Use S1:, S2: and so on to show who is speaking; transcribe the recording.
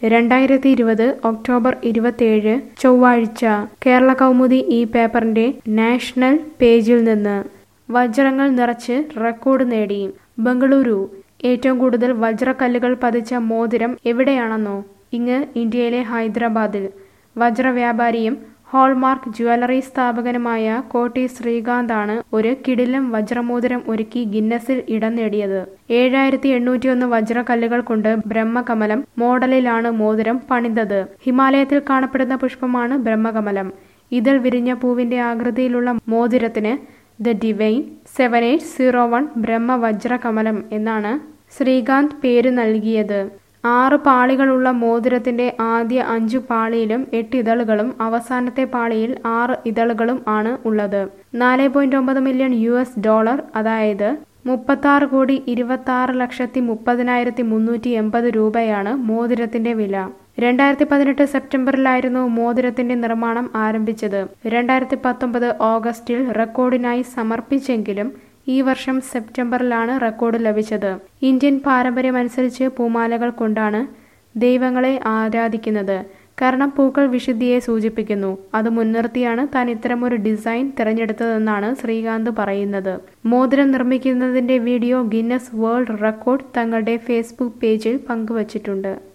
S1: രണ്ടായിരത്തി ഇരുപത് ഒക്ടോബർ ഇരുപത്തിയേഴ് ചൊവ്വാഴ്ച കേരള കൗമുദി ഈ പേപ്പറിന്റെ നാഷണൽ പേജിൽ നിന്ന് വജ്രങ്ങൾ നിറച്ച് റെക്കോർഡ് നേടി ബംഗളൂരു ഏറ്റവും കൂടുതൽ വജ്രക്കല്ലുകൾ പതിച്ച മോതിരം എവിടെയാണെന്നോ ഇങ്ങ് ഇന്ത്യയിലെ ഹൈദരാബാദിൽ വജ്രവ്യാപാരിയും ഹോൾമാർക്ക് ജ്വല്ലറി സ്ഥാപകനുമായ കോട്ടി ശ്രീകാന്താണ് ഒരു കിടിലം വജ്രമോതിരം ഒരുക്കി ഗിന്നസിൽ ഇടം നേടിയത് ഏഴായിരത്തി എണ്ണൂറ്റിയൊന്ന് വജ്രക്കല്ലുകൾ കൊണ്ട് ബ്രഹ്മകമലം മോഡലിലാണ് മോതിരം പണിതത് ഹിമാലയത്തിൽ കാണപ്പെടുന്ന പുഷ്പമാണ് ബ്രഹ്മകമലം ഇതിൽ വിരിഞ്ഞ പൂവിന്റെ ആകൃതിയിലുള്ള മോതിരത്തിന് the divine seven eight zero one Brahma Vajrakamalam എന്നാണ് ശ്രീകാന്ത് പേര് നൽകിയത് ആറ് പാളികളുള്ള മോതിരത്തിന്റെ ആദ്യ അഞ്ചു പാളിയിലും എട്ട് ഇതളുകളും അവസാനത്തെ പാളിയിൽ ആറ് ഇതളുകളും ആണ് ഉള്ളത് നാല് പോയിന്റ് ഒമ്പത് മില്യൺ യു എസ് ഡോളർ അതായത് മുപ്പത്താറ് കോടി ഇരുപത്തി ആറ് ലക്ഷത്തി മുപ്പതിനായിരത്തി മുന്നൂറ്റി എൺപത് രൂപയാണ് മോതിരത്തിന്റെ വില രണ്ടായിരത്തി പതിനെട്ട് സെപ്റ്റംബറിലായിരുന്നു മോതിരത്തിന്റെ നിർമ്മാണം ആരംഭിച്ചത് രണ്ടായിരത്തി പത്തൊമ്പത് ഓഗസ്റ്റിൽ റെക്കോർഡിനായി സമർപ്പിച്ചെങ്കിലും ഈ വർഷം സെപ്റ്റംബറിലാണ് റെക്കോർഡ് ലഭിച്ചത് ഇന്ത്യൻ പാരമ്പര്യമനുസരിച്ച് പൂമാലകൾ കൊണ്ടാണ് ദൈവങ്ങളെ ആരാധിക്കുന്നത് കാരണം പൂക്കൾ വിശുദ്ധിയെ സൂചിപ്പിക്കുന്നു അത് മുൻനിർത്തിയാണ് താൻ ഇത്തരമൊരു ഡിസൈൻ തിരഞ്ഞെടുത്തതെന്നാണ് ശ്രീകാന്ത് പറയുന്നത് മോതിരം നിർമ്മിക്കുന്നതിന്റെ വീഡിയോ ഗിന്നസ് വേൾഡ് റെക്കോർഡ് തങ്ങളുടെ ഫേസ്ബുക്ക് പേജിൽ പങ്കുവച്ചിട്ടുണ്ട്